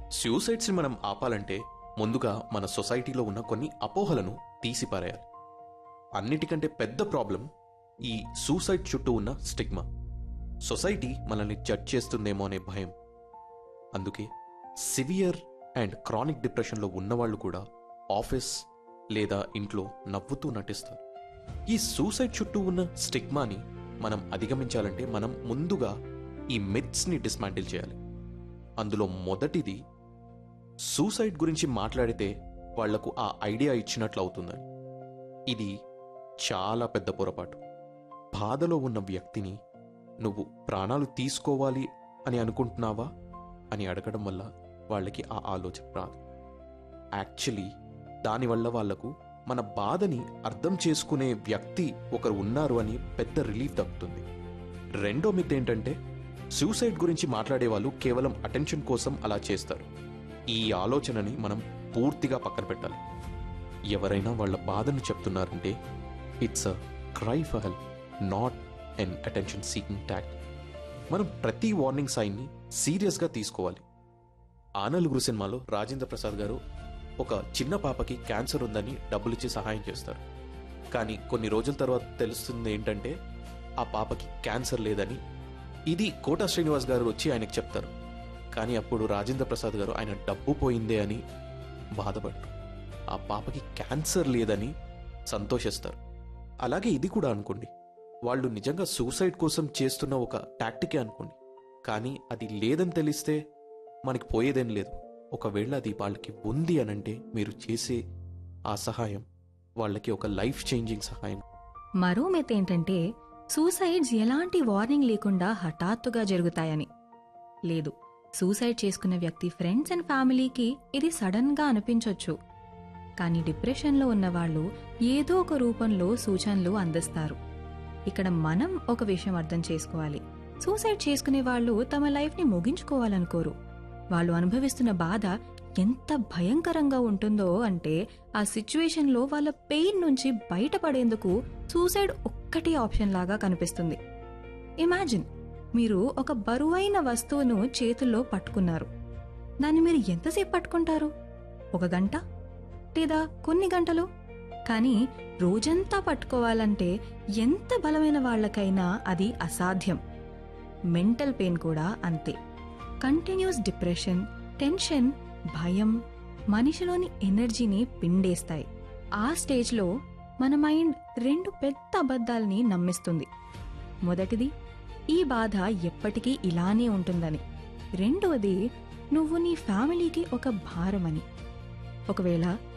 సూసైడ్స్ని మనం ఆపాలంటే ముందుగా మన సొసైటీలో ఉన్న కొన్ని అపోహలను తీసిపారేయాలి అన్నిటికంటే పెద్ద ప్రాబ్లం ఈ సూసైడ్ చుట్టూ ఉన్న స్టిగ్మా సొసైటీ మనల్ని జడ్జ్ చేస్తుందేమో అనే భయం అందుకే సివియర్ అండ్ క్రానిక్ డిప్రెషన్లో ఉన్నవాళ్ళు కూడా ఆఫీస్ లేదా ఇంట్లో నవ్వుతూ నటిస్తారు ఈ సూసైడ్ చుట్టూ ఉన్న స్టిగ్మాని మనం అధిగమించాలంటే మనం ముందుగా ఈ మిత్స్ని డిస్మాంటిల్ చేయాలి అందులో మొదటిది సూసైడ్ గురించి మాట్లాడితే వాళ్లకు ఆ ఐడియా ఇచ్చినట్లు అవుతుందని ఇది చాలా పెద్ద పొరపాటు బాధలో ఉన్న వ్యక్తిని నువ్వు ప్రాణాలు తీసుకోవాలి అని అనుకుంటున్నావా అని అడగడం వల్ల వాళ్ళకి ఆ ఆలోచన రాదు యాక్చువల్లీ దానివల్ల వాళ్లకు మన బాధని అర్థం చేసుకునే వ్యక్తి ఒకరు ఉన్నారు అని పెద్ద రిలీఫ్ దక్కుతుంది రెండో మిత్ ఏంటంటే సూసైడ్ గురించి మాట్లాడే వాళ్ళు కేవలం అటెన్షన్ కోసం అలా చేస్తారు ఈ ఆలోచనని మనం పూర్తిగా పక్కన పెట్టాలి ఎవరైనా వాళ్ళ బాధను చెప్తున్నారంటే it's a cry for help not an attention seeking tack మనం ప్రతి వార్నింగ్ సైన్ని సీరియస్గా తీసుకోవాలి ఆ నలుగురు సినిమాలో రాజేంద్ర ప్రసాద్ గారు ఒక చిన్న పాపకి క్యాన్సర్ ఉందని డబ్బులిచ్చి సహాయం చేస్తారు కానీ కొన్ని రోజుల తర్వాత తెలుస్తుంది ఏంటంటే ఆ పాపకి క్యాన్సర్ లేదని ఇది కోటా శ్రీనివాస్ గారు వచ్చి ఆయనకు చెప్తారు కానీ అప్పుడు రాజేంద్ర ప్రసాద్ గారు ఆయన డబ్బు పోయిందే అని బాధపడ్డారు ఆ పాపకి క్యాన్సర్ లేదని సంతోషిస్తారు అలాగే ఇది కూడా అనుకోండి వాళ్ళు నిజంగా సూసైడ్ కోసం చేస్తున్న ఒక టాక్టికే అనుకోండి కానీ అది లేదని తెలిస్తే మనకి పోయేదేం లేదు ఒకవేళ అది వాళ్ళకి ఉంది అనంటే మీరు చేసే ఆ సహాయం వాళ్ళకి ఒక లైఫ్ చేంజింగ్ సహాయం మరో మెత్ ఏంటంటే సూసైడ్స్ ఎలాంటి వార్నింగ్ లేకుండా హఠాత్తుగా జరుగుతాయని లేదు సూసైడ్ చేసుకున్న వ్యక్తి ఫ్రెండ్స్ అండ్ ఫ్యామిలీకి ఇది సడన్ గా అనిపించొచ్చు కానీ డిప్రెషన్లో ఉన్నవాళ్ళు ఏదో ఒక రూపంలో సూచనలు అందిస్తారు ఇక్కడ మనం ఒక విషయం అర్థం చేసుకోవాలి సూసైడ్ చేసుకునే వాళ్ళు తమ లైఫ్ని ముగించుకోవాలనుకోరు వాళ్ళు అనుభవిస్తున్న బాధ ఎంత భయంకరంగా ఉంటుందో అంటే ఆ సిచ్యువేషన్లో వాళ్ళ పెయిన్ నుంచి బయటపడేందుకు సూసైడ్ ఒక్కటి ఆప్షన్ లాగా కనిపిస్తుంది ఇమాజిన్ మీరు ఒక బరువైన వస్తువును చేతుల్లో పట్టుకున్నారు దాన్ని మీరు ఎంతసేపు పట్టుకుంటారు ఒక గంట లేదా కొన్ని గంటలు కానీ రోజంతా పట్టుకోవాలంటే ఎంత బలమైన వాళ్ళకైనా అది అసాధ్యం మెంటల్ పెయిన్ కూడా అంతే కంటిన్యూస్ డిప్రెషన్ టెన్షన్ భయం మనిషిలోని ఎనర్జీని పిండేస్తాయి ఆ స్టేజ్లో మన మైండ్ రెండు పెద్ద అబద్ధాల్ని నమ్మిస్తుంది మొదటిది ఈ బాధ ఎప్పటికీ ఇలానే ఉంటుందని రెండవది నువ్వు నీ ఫ్యామిలీకి ఒక భారమని ఒకవేళ